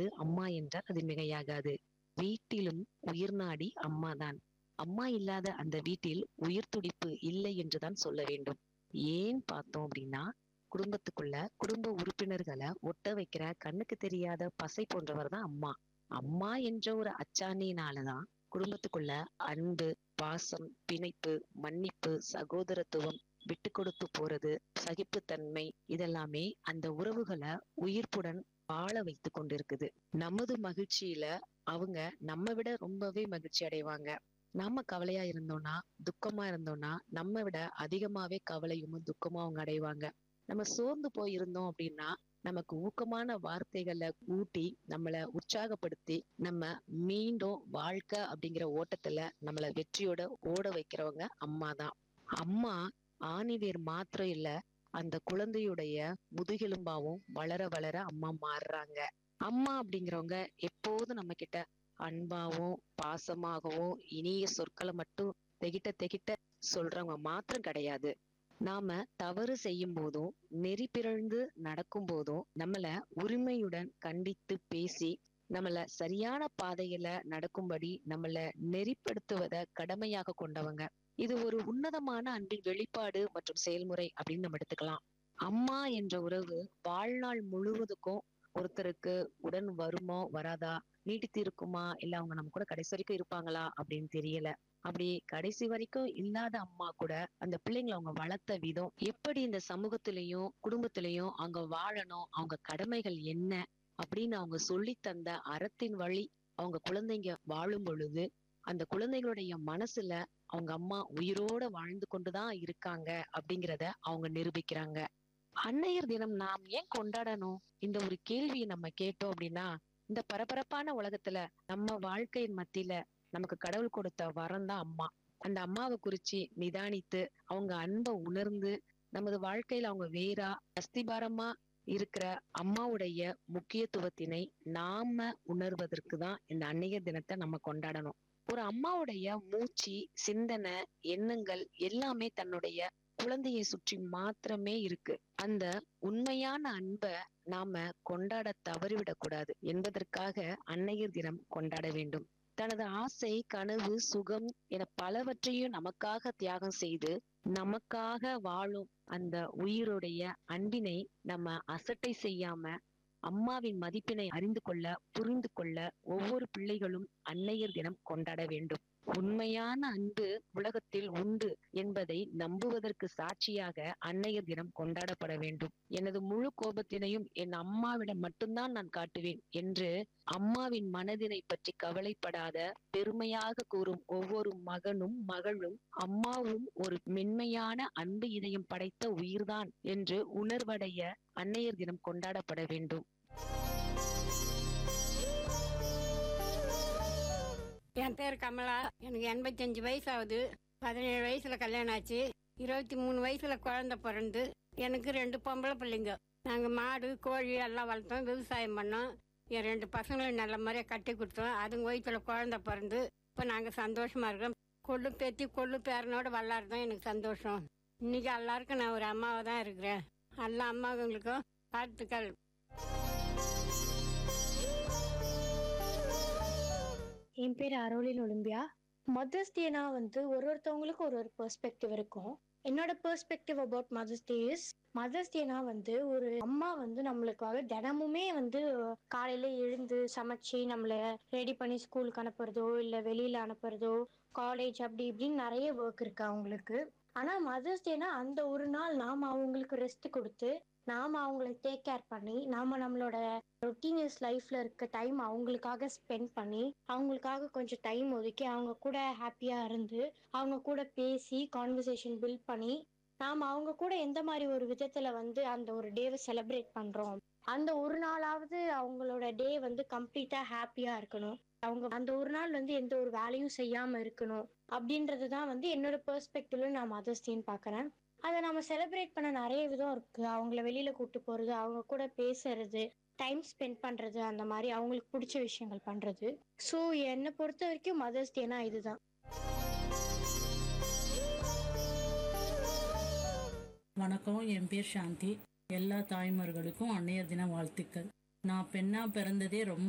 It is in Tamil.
அது அம்மா என்றால் அது மிகையாகாது வீட்டிலும் உயிர் நாடி அம்மாதான் அம்மா இல்லாத அந்த வீட்டில் உயிர் துடிப்பு இல்லை என்றுதான் சொல்ல வேண்டும் ஏன் பார்த்தோம் அப்படின்னா குடும்பத்துக்குள்ள குடும்ப உறுப்பினர்களை ஒட்ட வைக்கிற கண்ணுக்கு தெரியாத பசை போன்றவர் தான் அம்மா அம்மா என்ற ஒரு அச்சாணியினாலதான் குடும்பத்துக்குள்ள அன்பு பாசம் பிணைப்பு மன்னிப்பு சகோதரத்துவம் விட்டு கொடுத்து போறது சகிப்புத்தன்மை இதெல்லாமே அந்த உறவுகளை உயிர்ப்புடன் வாழ வைத்து கொண்டிருக்குது நமது மகிழ்ச்சியில அவங்க நம்ம விட ரொம்பவே மகிழ்ச்சி அடைவாங்க நாம கவலையா இருந்தோம்னா துக்கமா இருந்தோம்னா நம்ம விட அதிகமாவே கவலையும் துக்கமும் அவங்க அடைவாங்க நம்ம சோர்ந்து போய் இருந்தோம் அப்படின்னா நமக்கு ஊக்கமான வார்த்தைகளை ஊட்டி நம்மள உற்சாகப்படுத்தி நம்ம மீண்டும் வாழ்க்கை அப்படிங்கிற ஓட்டத்துல நம்மள வெற்றியோட ஓட வைக்கிறவங்க அம்மா தான் அம்மா ஆணிவேர் மாத்திரம் இல்ல அந்த குழந்தையுடைய முதுகெலும்பாவும் வளர வளர அம்மா மாறுறாங்க அம்மா அப்படிங்கிறவங்க எப்போதும் நம்ம கிட்ட அன்பாவும் பாசமாகவும் இனிய சொற்களை மட்டும் தெகிட்ட தெகிட்ட சொல்றவங்க மாத்திரம் கிடையாது நாம தவறு செய்யும் போதும் நெறி பிறழ்ந்து நடக்கும் போதும் நம்மள உரிமையுடன் கண்டித்து பேசி நம்மள சரியான பாதையில நடக்கும்படி நம்மள நெறிப்படுத்துவத கடமையாக கொண்டவங்க இது ஒரு உன்னதமான அன்பின் வெளிப்பாடு மற்றும் செயல்முறை அப்படின்னு நம்ம எடுத்துக்கலாம் அம்மா என்ற உறவு வாழ்நாள் முழுவதுக்கும் ஒருத்தருக்கு உடன் வருமோ வராதா நீடித்து இருக்குமா இல்ல அவங்க நம்ம கூட கடைசி வரைக்கும் இருப்பாங்களா அப்படின்னு தெரியல அப்படி கடைசி வரைக்கும் இல்லாத அம்மா கூட அந்த பிள்ளைங்களை அவங்க வளர்த்த விதம் எப்படி இந்த சமூகத்திலையும் குடும்பத்திலையும் அவங்க வாழணும் அவங்க கடமைகள் என்ன அப்படின்னு அவங்க சொல்லி தந்த அறத்தின் வழி அவங்க குழந்தைங்க வாழும் பொழுது அந்த குழந்தைகளுடைய மனசுல அவங்க அம்மா உயிரோட வாழ்ந்து கொண்டுதான் இருக்காங்க அப்படிங்கிறத அவங்க நிரூபிக்கிறாங்க அன்னையர் தினம் நாம் ஏன் கொண்டாடணும் இந்த ஒரு கேள்வியை நம்ம கேட்டோம் அப்படின்னா இந்த பரபரப்பான உலகத்துல நம்ம வாழ்க்கையின் மத்தியில நமக்கு கடவுள் கொடுத்த வரம் தான் அம்மா அந்த அம்மாவை குறிச்சு நிதானித்து அவங்க அன்பை உணர்ந்து நமது வாழ்க்கையில அவங்க வேறா அஸ்திபாரமா இருக்கிற அம்மாவுடைய முக்கியத்துவத்தினை நாம உணர்வதற்கு தான் இந்த அன்னையர் தினத்தை நம்ம கொண்டாடணும் ஒரு அம்மாவுடைய மூச்சு சிந்தனை எண்ணங்கள் எல்லாமே தன்னுடைய குழந்தையை சுற்றி மாத்திரமே இருக்கு அந்த உண்மையான அன்பை நாம கொண்டாட தவறிவிடக் கூடாது என்பதற்காக அன்னையர் தினம் கொண்டாட வேண்டும் தனது ஆசை கனவு சுகம் என பலவற்றையும் நமக்காக தியாகம் செய்து நமக்காக வாழும் அந்த உயிருடைய அன்பினை நம்ம அசட்டை செய்யாம அம்மாவின் மதிப்பினை அறிந்து கொள்ள புரிந்து கொள்ள ஒவ்வொரு பிள்ளைகளும் அன்னையர் தினம் கொண்டாட வேண்டும் உண்மையான அன்பு உலகத்தில் உண்டு என்பதை நம்புவதற்கு சாட்சியாக அன்னையர் தினம் கொண்டாடப்பட வேண்டும் எனது முழு கோபத்தினையும் என் அம்மாவிடம் மட்டும்தான் நான் காட்டுவேன் என்று அம்மாவின் மனதினை பற்றி கவலைப்படாத பெருமையாக கூறும் ஒவ்வொரு மகனும் மகளும் அம்மாவும் ஒரு மென்மையான அன்பு இதயம் படைத்த உயிர்தான் என்று உணர்வடைய அன்னையர் தினம் கொண்டாடப்பட வேண்டும் என் பேர் கமலா எனக்கு எண்பத்தஞ்சு வயசு ஆகுது பதினேழு வயசுல கல்யாணம் ஆச்சு இருபத்தி மூணு வயசுல குழந்தை பிறந்து எனக்கு ரெண்டு பொம்பளை பிள்ளைங்க நாங்க மாடு கோழி எல்லாம் வளர்த்தோம் விவசாயம் பண்ணோம் என் ரெண்டு பசங்களும் நல்ல மாதிரியா கட்டி கொடுத்தோம் அதுங்க வயிற்றுல குழந்தை பிறந்து இப்போ நாங்க சந்தோஷமா இருக்கோம் கொள்ளு பேத்தி கொள்ளு பேரனோட விளாட்றதும் எனக்கு சந்தோஷம் இன்னைக்கு எல்லாருக்கும் நான் ஒரு அம்மாவை தான் இருக்கிறேன் எல்லா அம்மாவுங்களுக்கும் வாழ்த்துக்கள் என் பேர் அரோலின் ஒலிம்பியா மதர்ஸ் டேனா வந்து ஒரு ஒருத்தவங்களுக்கும் ஒரு ஒரு பெர்ஸ்பெக்டிவ் இருக்கும் என்னோட perspective about mother's day is mother's டேனா வந்து ஒரு அம்மா வந்து நம்மளுக்காக தினமுமே வந்து காலையில எழுந்து சமைச்சு நம்மள ரெடி பண்ணி ஸ்கூலுக்கு அனுப்புறதோ இல்ல வெளியில அனுப்புறதோ காலேஜ் அப்படி இப்படின்னு நிறைய ஒர்க் இருக்கு அவங்களுக்கு ஆனா மதர்ஸ் டேனா அந்த ஒரு நாள் நாம அவங்களுக்கு ரெஸ்ட் கொடுத்து நாம அவங்கள டேக் கேர் பண்ணி நாம நம்மளோட ரொட்டீனியஸ் லைஃப்ல இருக்க டைம் அவங்களுக்காக ஸ்பெண்ட் பண்ணி அவங்களுக்காக கொஞ்சம் டைம் ஒதுக்கி அவங்க கூட ஹாப்பியா இருந்து அவங்க கூட பேசி கான்வர்சேஷன் பில்ட் பண்ணி நாம அவங்க கூட எந்த மாதிரி ஒரு விதத்துல வந்து அந்த ஒரு டேவை செலிப்ரேட் பண்றோம் அந்த ஒரு நாளாவது அவங்களோட டே வந்து கம்ப்ளீட்டா ஹாப்பியா இருக்கணும் அவங்க அந்த ஒரு நாள் வந்து எந்த ஒரு வேலையும் செய்யாம இருக்கணும் அப்படின்றது தான் வந்து என்னோட பெர்ஸ்பெக்டிவ்ல நான் மதர்ஸ் டேன்னு பாக்குறேன் அதை நம்ம செலிப்ரேட் பண்ண நிறைய விதம் இருக்கு அவங்கள வெளியில கூட்டு போறது அவங்க கூட பேசுறது டைம் ஸ்பெண்ட் பண்றது அந்த மாதிரி அவங்களுக்கு பிடிச்ச விஷயங்கள் பண்றது ஸோ என்னை பொறுத்த வரைக்கும் மதர்ஸ் டேனா இதுதான் வணக்கம் என் பேர் சாந்தி எல்லா தாய்மார்களுக்கும் அன்னையர் தின வாழ்த்துக்கள் நான் பெண்ணா பிறந்ததே ரொம்ப